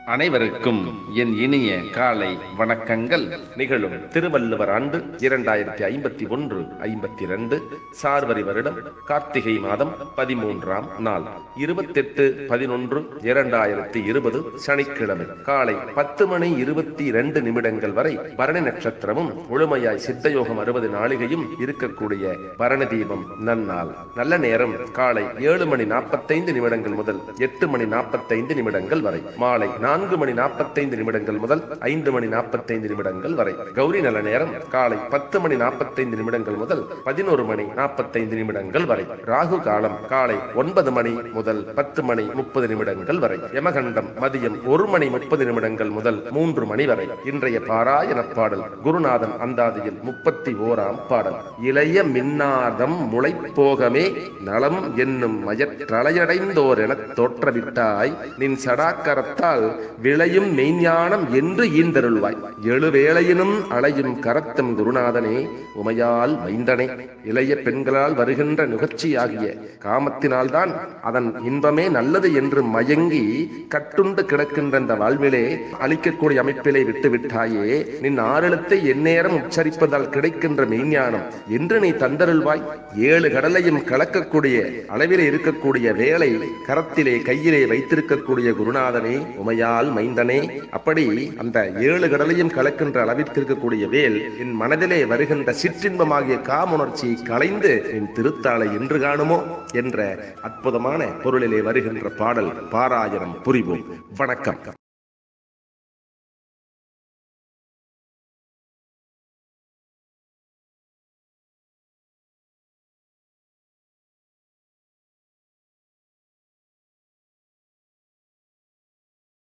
அனைவருக்கும் என் இனிய காலை வணக்கங்கள் நிகழும் திருவள்ளுவர் ஆண்டு இரண்டாயிரத்தி ஐம்பத்தி ஒன்று ஐம்பத்தி ரெண்டு சார்வரி வருடம் கார்த்திகை மாதம் பதிமூன்றாம் நாள் இருபத்தெட்டு பதினொன்று இரண்டாயிரத்தி இருபது சனிக்கிழமை காலை பத்து மணி இருபத்தி இரண்டு நிமிடங்கள் வரை பரணி நட்சத்திரமும் முழுமையாய் சித்தயோகம் அறுபது நாளிகையும் இருக்கக்கூடிய பரணி தீபம் நன்னாள் நல்ல நேரம் காலை ஏழு மணி நாற்பத்தைந்து நிமிடங்கள் முதல் எட்டு மணி நாற்பத்தைந்து நிமிடங்கள் வரை மாலை நான்கு மணி நாற்பத்தைந்து நிமிடங்கள் முதல் ஐந்து மணி நாற்பத்தைந்து நிமிடங்கள் வரை கௌரி நல்ல நேரம் காலை பத்து மணி நாற்பத்தைந்து நிமிடங்கள் முதல் பதினோரு மணி நாற்பத்தைந்து நிமிடங்கள் வரை ராகு காலம் காலை ஒன்பது மணி முதல் பத்து மணி முப்பது நிமிடங்கள் வரை யமகண்டம் மதியம் ஒரு மணி முப்பது நிமிடங்கள் முதல் மூன்று மணி வரை இன்றைய பாராயண பாடல் குருநாதன் அந்தாதியில் முப்பத்தி ஓராம் பாடல் இளைய மின்னாதம் முளைப்போகமே நலம் என்னும் மயற்றலையடைந்தோர் எனத் தோற்றவிட்டாய் நின் சடாக்கரத்தால் விளையும் மெய்ஞானம் என்று ஈந்தருள்வாய் எழுவேளையினும் அலையும் கரத்தும் குருநாதனே உமையால் மைந்தனே இளைய பெண்களால் வருகின்ற நுகர்ச்சியாகிய காமத்தினால்தான் அதன் இன்பமே நல்லது என்று மயங்கி கட்டுண்டு கிடக்கின்ற அந்த வாழ்விலே அழிக்கக்கூடிய அமைப்பிலே விட்டு விட்டாயே நின் ஆறெழுத்தை எந்நேரம் உச்சரிப்பதால் கிடைக்கின்ற மெய்ஞானம் என்று நீ தந்தருள்வாய் ஏழு கடலையும் கலக்கக்கூடிய அளவிலே இருக்கக்கூடிய வேலை கரத்திலே கையிலே வைத்திருக்கக்கூடிய குருநாதனே உமையால் மைந்தனே அப்படி அந்த ஏழு கடலையும் கலக்கின்ற அளவிற்கு இருக்கக்கூடிய வேல் என் மனதிலே வருகின்ற சிற்றின்பமாகிய காமுணர்ச்சியை களைந்து என் திருத்தாளை என்று காணுமோ என்ற அற்புதமான பொருளிலே வருகின்ற பாடல் பாராயணம் புரிவோம் வணக்கம்